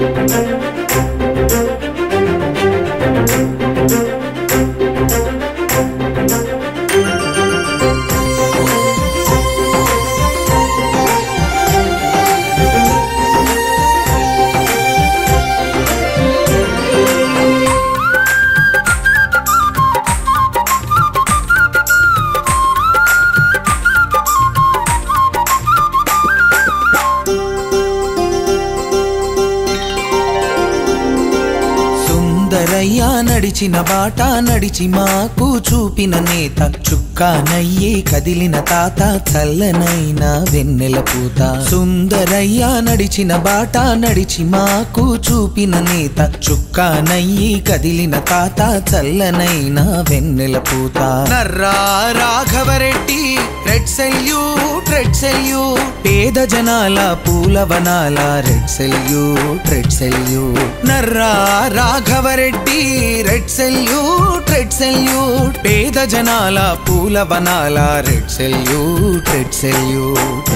సుందరయ్య నడిచిన బాట నడిచి మాకు చూపిన నేత చుక్కానయ్యి కదిలిన తాత చల్లనైన వెన్నెల పూత సుందరయ్య నడిచిన బాట నడిచి మాకు చూపిన నేత చుక్కానయ్యి కదిలిన తాత చల్లనైన వెన్నెల పూత Narra Raghava Reddy red salute red salute పేద జనాల పూలవనాల red salute red salute Narra Raghava Reddy red salute red salute పేద జనాల పూలవనాల రెడ్ సెల్యూట్ రెడ్ సెల్యూట్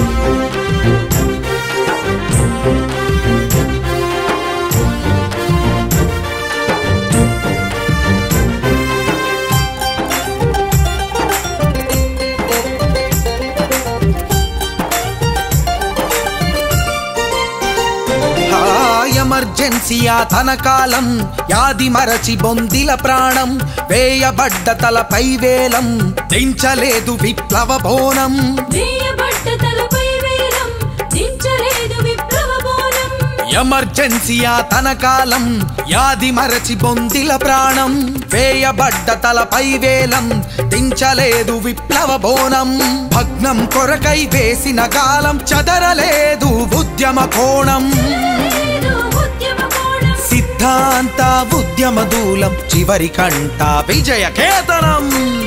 ఆ ఎమర్జెన్సీయా తన కాలం యాది మరచి బొందిల ప్రాణం వేయబడ్డ తలపై వేలం దించలేదు విప్లవ బోనం వేయబడ్డ తలపై వేలం దించలేదు విప్లవ బోనం ఎమర్జెన్సీయా తన కాలం యాది మరచి బొందిల ప్రాణం వేయబడ్డ తలపై వేలం దించలేదు విప్లవ బోనం భగ్నం కొరకై వేసిన కాలం చదరలేదు ఉద్యమ కోణం లేదు ఉద్యమ కోణం సిద్ధాంత ఉద్యమ దూలం చివరి కంట విజయ కేతనం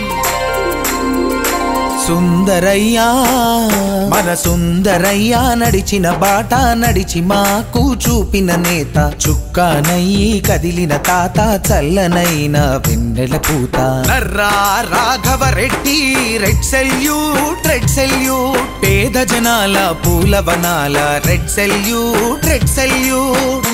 సుందరయ్యా మన సుందరయ్యా నడిచిన బాట నడిచి మాకు చూపిన నేత చుక్కానయ్యి కదిలిన తాత చల్లనైన వెన్నెల పూత Narra Raghava Reddy red salute red salute పేద జనాల పూలవనాల red salute red salute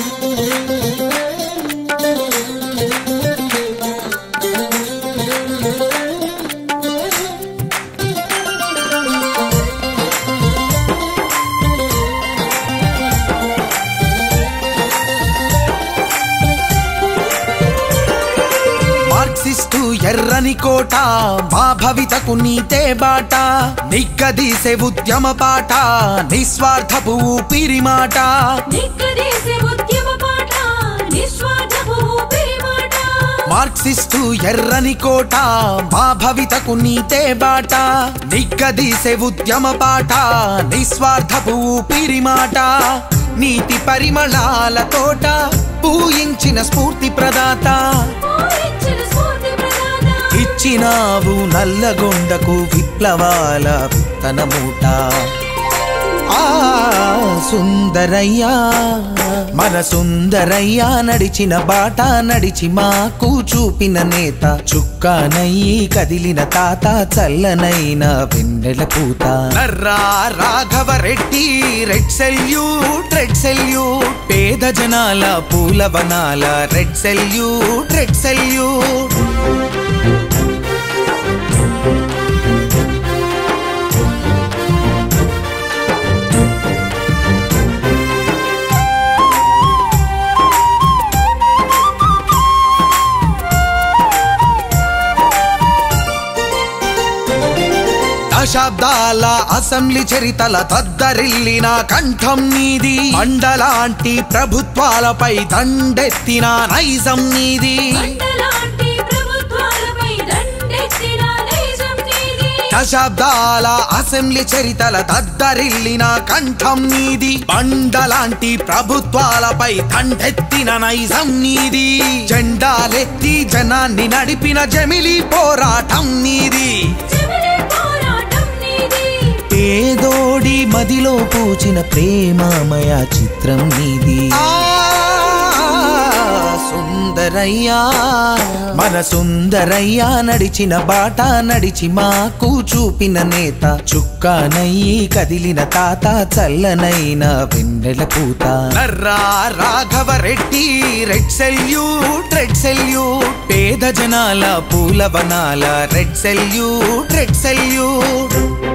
Marxist ఎర్రని కోట మా భవితకు నీతే బాట నిగ్గదీసే ఉద్యమ పాట నిస్వార్థపు ఊపిరి మాట నిక్కదీసే ఉద్యమ పాట నిస్వార్థపు ఊపిరి మాట మార్క్సిస్టు ఎర్రని కోట మా భవితకు నీతే బాట నిగ్గదీసే ఉద్యమ పాట నిస్వార్థపు ఊపిరి మాట నీతి పరిమళాల తోట పూయించిన స్ఫూర్తి ప్రదాత పూరించిన స్ఫూర్తి ప్రదాత ఇచ్చినావు నల్లగొండకు విప్లవాల విత్తన మూట ఆ సుందరయ్యా మన సుందరయ్యా నడిచిన బాట నడిచి మాకు చూపిన నేత చుక్కానయ్యి కదిలిన తాత చల్లనైన వెన్నెల పూత Narra Raghava Reddy red salute red salute పేద జనాల పూలవనాల రెడ్ సెల్యూట్ రెడ్ సెల్యూట్ దశాబ్దాల అసెంబ్లీ చరితల తద్దరిల్లిన కంఠం నీది మండలాంటి ప్రభుత్వాలపై దండెత్తిన నైజం నీది మండలాంటి ప్రభుత్వాలపై దండెత్తిన నైజం నీది దశాబ్దాల అసెంబ్లీ చరితల దద్దరిల్లిన కంఠం నీది బండలాంటి ప్రభుత్వాలపై దండెత్తిన నైజం నీది జెండాలెత్తి జనాన్ని నడిపిన జమిలి పోరాటం నీది చెమలే పోరాటం నీది పేదోడి మదిలో పూచిన ప్రేమమయ చిత్రం నీది సుందర సుందరయ్యా మన సుందరయ్యా నడిచిన బాట నడిచి మాకు చూపిన నేత చుక్కానయ్యి కదిలిన తాత చల్లనైన వెన్నెల పూత Narra Raghava Reddy red salute red salute పేద జనాల పూల వనాల రెడ్ సెల్యూట్ రెడ్ సెల్యూట్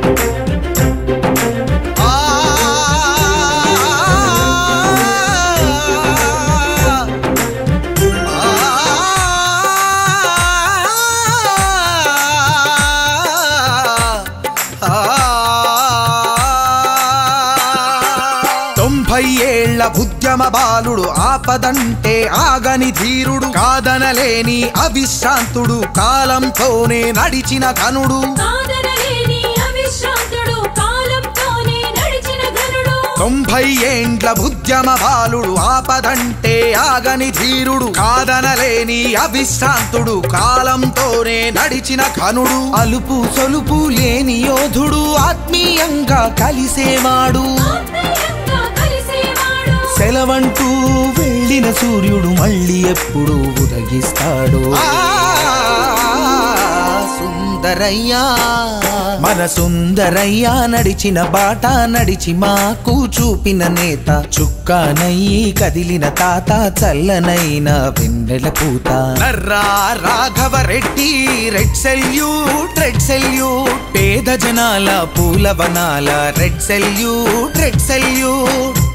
తొంభై ఏళ్ల ఉద్యమ బాలుడు ఆపదంటే ఆగని ధీరుడు కాదనలేని అవిశ్రాంతుడు కాలంతోనే నడిచిన ఘనుడు కాదనలేని అవిశ్రాంతుడు కాలంతోనే నడిచిన ఘనుడు తొంభై ఏండ్ల ఉద్యమ బాలుడు ఆపదంటే ఆగని ధీరుడు కాదనలేని అవిశ్రాంతుడు కాలంతోనే నడిచిన ఘనుడు అలుపు సొలుపు లేని యోధుడు ఆత్మీయంగా కలిసేవాడు ఆత్మీయంగా కలిసేవాడు సెలవంటూ వెళ్ళిన సూర్యుడు మళ్ళీ ఎప్పుడు ఉదగిస్తాడు సుందరయ్యా మన సుందరయ్యా నడిచిన బాట నడిచి మాకు చూపిన నేత చుక్కానయ్యి కదిలిన తాత చల్లనైన వెన్నెల పూత Narra Raghava Reddy red salute red salute పేద జనాల పూల వనాల రెడ్ సెల్యూట్ రెడ్ సెల్యూట్